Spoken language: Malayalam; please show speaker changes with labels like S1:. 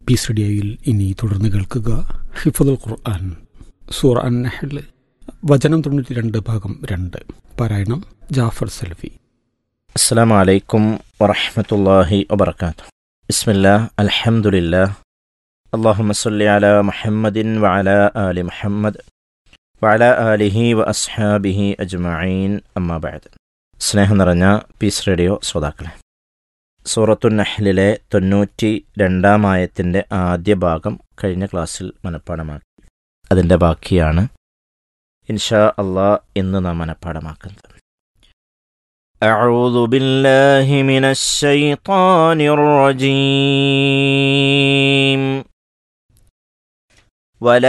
S1: പീസ് റേഡിയോയിൽ ഇനി തുടർന്ന് കേൾക്കുക ഹിഫുദുൽ ഖുർആൻ സൂറ അൻ നഹൽ വചനം തൊണ്ണൂറ്റി രണ്ട് ഭാഗം രണ്ട് പാരായണം ജാഫർ സൽഫി
S2: السلام عليكم ورحمة الله وبركاته بسم الله الحمد لله اللهم صل على محمد وعلى آل محمد وعلى آله وأصحابه أجمعين أما بعد സ്നേഹം നിറഞ്ഞ പീസ് റേഡിയോ ശ്രോതാക്കളെ സൂറത്തു നഹ്ലിലെ തൊണ്ണൂറ്റി രണ്ടാം ആയത്തിൻ്റെ ആദ്യ ഭാഗം കഴിഞ്ഞ ക്ലാസ്സിൽ മനഃപ്പാടമാക്കി അതിൻ്റെ ബാക്കിയാണ് ഇൻഷാ അള്ളാ ഇന്ന് നാം മനഃപ്പാടമാക്കുന്നത് أعوذ بالله من الشيطان الرجيم ولا